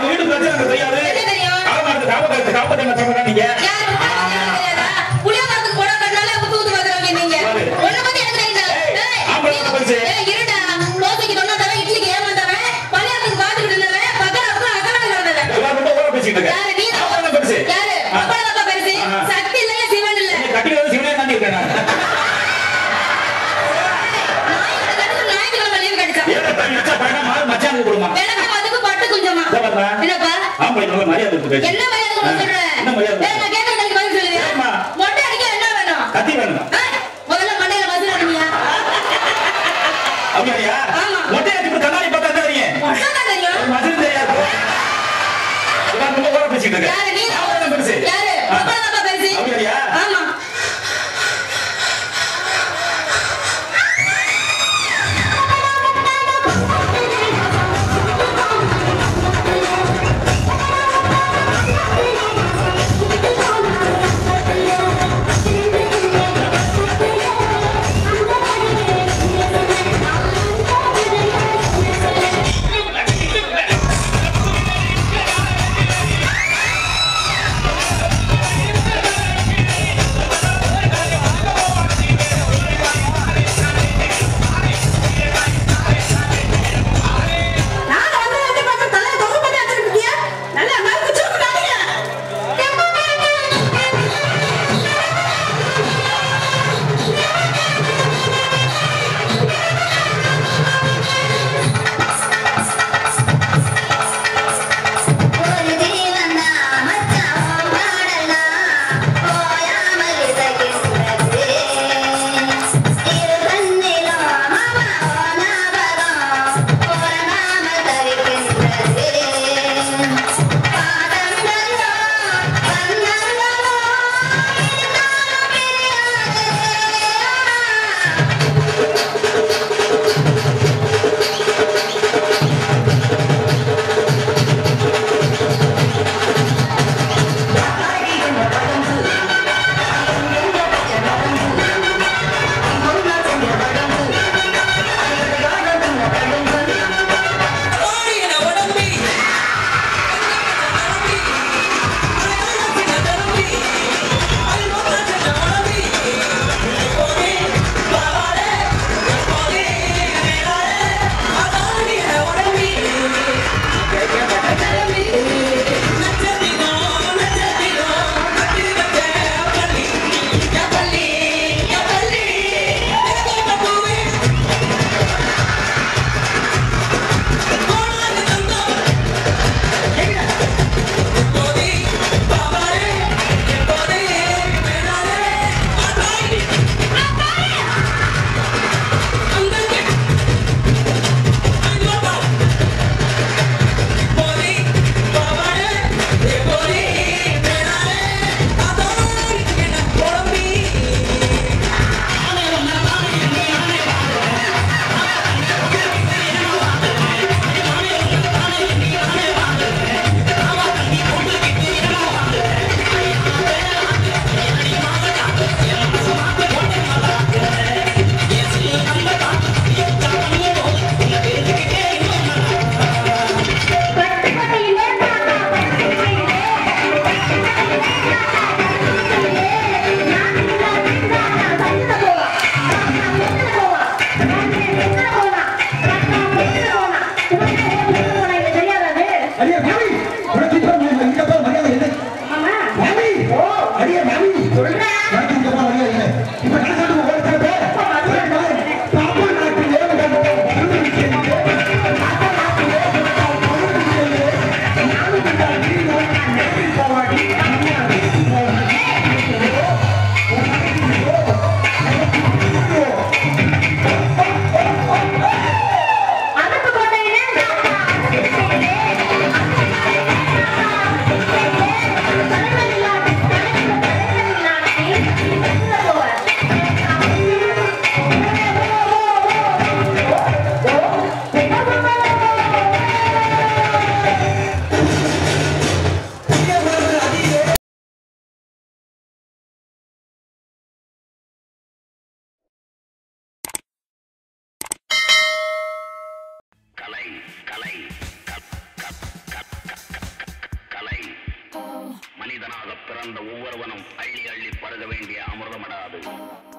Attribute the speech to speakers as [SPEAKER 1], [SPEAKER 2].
[SPEAKER 1] உங்க வீட்டு பிரச்சனை எனக்கு தெரியாது
[SPEAKER 2] என்ன தெரியும்?
[SPEAKER 1] காவக்காரத்து காவக்காரத்து காவக்காரங்க சொல்றா நீங்க
[SPEAKER 2] யாரு தெரியாதா? புளியோதரைக்கு புடவை கட்டினாலே ஊத்து ஊத்து பார்க்கறவங்க நீங்க.
[SPEAKER 1] யாரு?
[SPEAKER 2] உன்னை பத்தி எனக்கு தெரியுது.
[SPEAKER 1] ஏய்,
[SPEAKER 2] ஏய்,
[SPEAKER 1] ஆம்பளை
[SPEAKER 2] நீ-
[SPEAKER 1] பெருசு.
[SPEAKER 2] ஏய், இருடா. தோசைக்கு தொண்ணூத்தவன், இட்லிக்கு ஏமாந்தவன், பணியாரத்துக்கு பார்த்துக்கிட்டு இருந்தவன், பக்கத்துல அக்கறை கிடந்தவன்.
[SPEAKER 1] எல்லாரும் ரொம்ப ஓர பேசிட்டு இருக்க
[SPEAKER 2] யாரு? நீ தான்.
[SPEAKER 1] காவக்காரங்க பெருசு
[SPEAKER 2] யாரு?
[SPEAKER 1] ஆ.
[SPEAKER 2] அப்பளம் தாப்பா பெருசு.
[SPEAKER 1] ஆ.
[SPEAKER 2] சக்தி இல்லைன்னா சிவன் இல்ல.
[SPEAKER 1] நீ கட்டிக்கிறது சிவனே தாண்டி இருக்கேன் நான்
[SPEAKER 2] ஞாயிற்றுக்கிழமை கட்டுக்கு ஞாயிற்றுக்கிழமை leave கிடைச்சா.
[SPEAKER 1] ஏடா தம்பி வச்சா பணம் மாறு மச்சானுக்கு கொடுமா
[SPEAKER 2] வெள்ளை அதுக்கு பட்டு குஞ்சமா.
[SPEAKER 1] இதோ பாருடா.
[SPEAKER 2] என்னப்பா?
[SPEAKER 1] ஆம்பளை நல்ல மரியாதை கொடுத்து பேசு
[SPEAKER 2] என்ன மரியாதை கொடுக்க சொல்ற?
[SPEAKER 1] என்ன மரியாதை
[SPEAKER 2] ஏய், நான் கேட்கறதுக்கு பதில் சொல்லுவியா?
[SPEAKER 1] ஏம்மா?
[SPEAKER 2] மொட்டை அடிக்க என்ன வேணும்?
[SPEAKER 1] கத்தி வேணும்
[SPEAKER 2] ஆ? முதல்ல மண்டையில மசுல் அடிங்க.
[SPEAKER 1] அப்படியா
[SPEAKER 2] ஆமா.
[SPEAKER 1] மொட்டையை இப்ப கண்ணாடி பார்த்தா தான் தெரியும்
[SPEAKER 2] மொட்டை தான் தெரியும்.
[SPEAKER 1] மதுரை தெரியாது இதான் ரொம்ப ஓர பேசிட்டு இருக்க
[SPEAKER 2] யாரு? நீ தான்.
[SPEAKER 1] காவக்காரங்க பெருசு
[SPEAKER 2] யாரு?
[SPEAKER 1] ஆ.
[SPEAKER 2] அப்பளம் தாப்பா பெருசு.
[SPEAKER 1] அப்படியா
[SPEAKER 2] ஆமா.
[SPEAKER 3] Thank மனிதனாக பிறந்த ஒவ்வொருவனும் அள்ளி அள்ளி பருக வேண்டிய அமிர்தமடாது